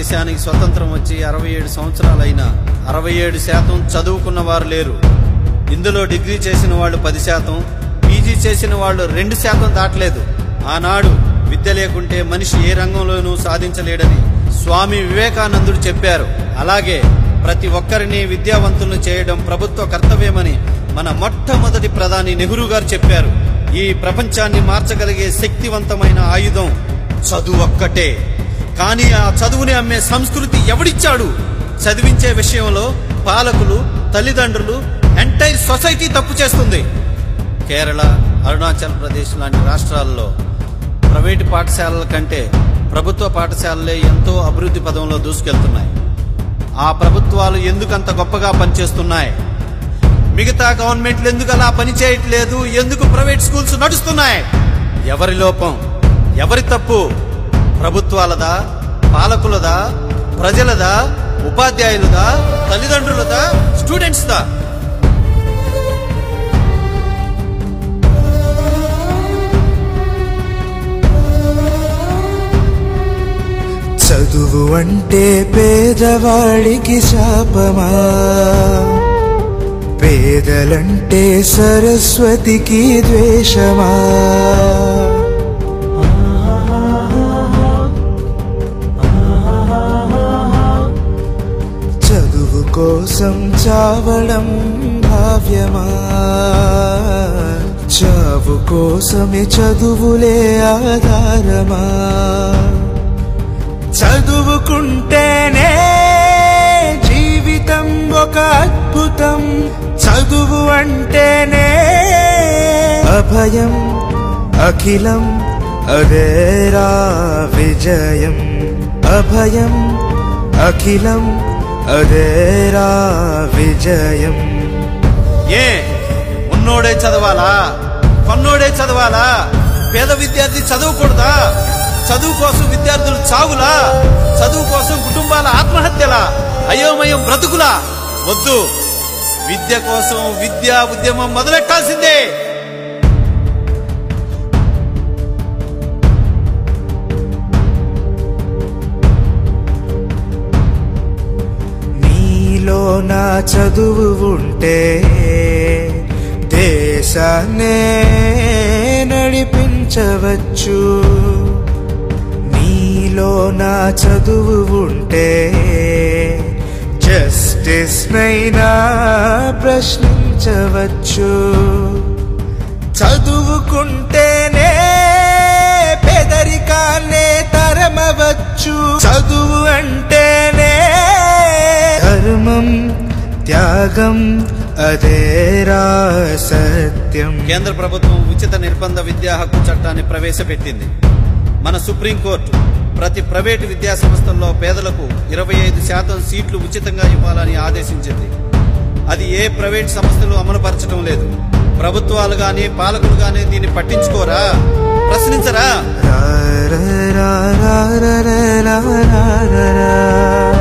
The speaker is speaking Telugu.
భారతదేశానికి స్వతంత్రం వచ్చి అరవై ఏడు సంవత్సరాలైనా అరవై ఏడు శాతం చదువుకున్న వారు లేరు ఇందులో డిగ్రీ చేసిన వాళ్ళు పది శాతం పీజీ చేసిన వాళ్ళు రెండు శాతం దాటలేదు ఆనాడు విద్య లేకుంటే మనిషి ఏ రంగంలోనూ సాధించలేడని స్వామి వివేకానందుడు చెప్పారు అలాగే ప్రతి ఒక్కరిని విద్యావంతులను చేయడం ప్రభుత్వ కర్తవ్యమని మన మొట్టమొదటి ప్రధాని నెహ్రూ గారు చెప్పారు ఈ ప్రపంచాన్ని మార్చగలిగే శక్తివంతమైన ఆయుధం చదువు ఒక్కటే కానీ ఆ చదువుని అమ్మే సంస్కృతి ఎవడిచ్చాడు చదివించే విషయంలో పాలకులు తల్లిదండ్రులు ఎంటైర్ సొసైటీ తప్పు చేస్తుంది కేరళ అరుణాచల్ ప్రదేశ్ లాంటి రాష్ట్రాల్లో ప్రైవేటు పాఠశాలల కంటే ప్రభుత్వ పాఠశాలలే ఎంతో అభివృద్ధి పదంలో దూసుకెళ్తున్నాయి ఆ ప్రభుత్వాలు ఎందుకంత గొప్పగా పనిచేస్తున్నాయి మిగతా గవర్నమెంట్లు ఎందుకు అలా పని చేయట్లేదు ఎందుకు ప్రైవేట్ స్కూల్స్ నడుస్తున్నాయి ఎవరి లోపం ఎవరి తప్పు ప్రభుత్వాలదా పాలకులదా ప్రజలదా ఉపాధ్యాయులదా తల్లిదండ్రులదా స్టూడెంట్స్దా చదువు అంటే పేదవాడికి శాపమా పేదలంటే సరస్వతికి ద్వేషమా చదువు కోసం చావడం భావ్యమా చావు కోసమే చదువులే ఆధారమా చదువుకుంటేనే జీవితం ఒక అద్భుతం చదువు అంటేనే అభయం అఖిలం అదేరా విజయం అభయం అఖిలం అదేరా విజయం ఏ ఉన్నోడే చదవాలా కొన్నోడే చదవాలా పేద విద్యార్థి చదవకూడదా చదువు కోసం విద్యార్థులు చావులా చదువు కోసం కుటుంబాల ఆత్మహత్యలా అయోమయం బ్రతుకులా వద్దు విద్య కోసం విద్యా ఉద్యమం మొదలెట్టాల్సిందే నీలో నా చదువు ఉంటే దేశాన్నే నడిపించవచ్చు నీలో నా చదువు ఉంటే జస్టిస్ నైనా ప్రశ్నించవచ్చు చదువుకుంటేనే పేదరికాన్నే తరమవచ్చు చదువు అంటేనే ధర్మం త్యాగం అదేరా సత్యం కేంద్ర ప్రభుత్వం ఉచిత నిర్బంధ విద్యా హక్కు చట్టాన్ని ప్రవేశపెట్టింది మన సుప్రీంకోర్టు ప్రతి ప్రైవేటు విద్యా సంస్థల్లో పేదలకు ఇరవై ఐదు శాతం సీట్లు ఉచితంగా ఇవ్వాలని ఆదేశించింది అది ఏ ప్రైవేట్ సంస్థలు అమలుపరచడం లేదు ప్రభుత్వాలు గాని పాలకులు గాని దీన్ని పట్టించుకోరా ప్రశ్నించరా రా రా రా రా రా రా రా రా రా.